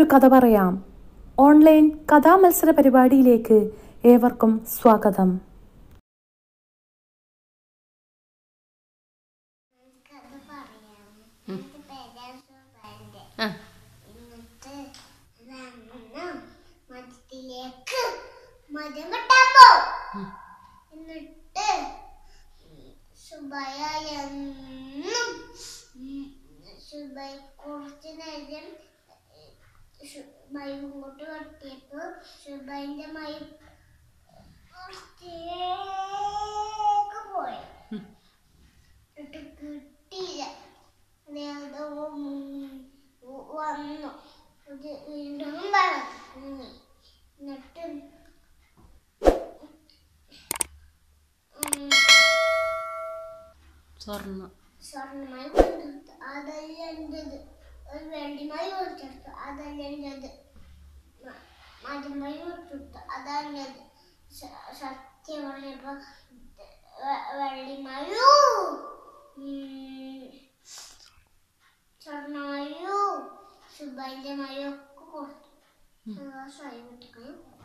കഥ പറയാം ഓൺലൈൻ കഥാമത്സര പരിപാടിയിലേക്ക് ഏവർക്കും സ്വാഗതം കഥ പറയാം എന്നിട്ട് പേരാസുബാന്റെ ആ എന്നിട്ട് രണ്ടെണ്ണം മരത്തിലേക്ക് മരം വെട്ടാൻ പോവും എന്നിട്ട് സുബയ എന്നും സുബൈ കുറച്ച് നേരം മയം കൊണ്ട് വെട്ടിയപ്പോ സുബൈന്റെ മയം കുറച്ചേക്ക് പോയി എന്നിട്ട് കിട്ടിയില്ല അത് വന്നു ഇത് വീണ്ടും വളർന്നു എന്നിട്ട് ഉം, സ്വർണ്ണ സ്വർണ്ണമായി കൊണ്ടെടുത്തു അതല്ല എൻ്റെത് ഒരു വെള്ളിമായി കൊടുത്തെടുത്തു അതല്ല എൻ്റെത് മരുമായി കൊടുത്തെടുത്തു അതാണത് സത്യം പറഞ്ഞപ്പോ വെ- വെള്ളിമയോ ഉം, സ്വർണ്ണമയോ സുബൈന്റെ മയോ ഒക്കെ കൊടുത്തു സ്വയം കിട്ടുകയും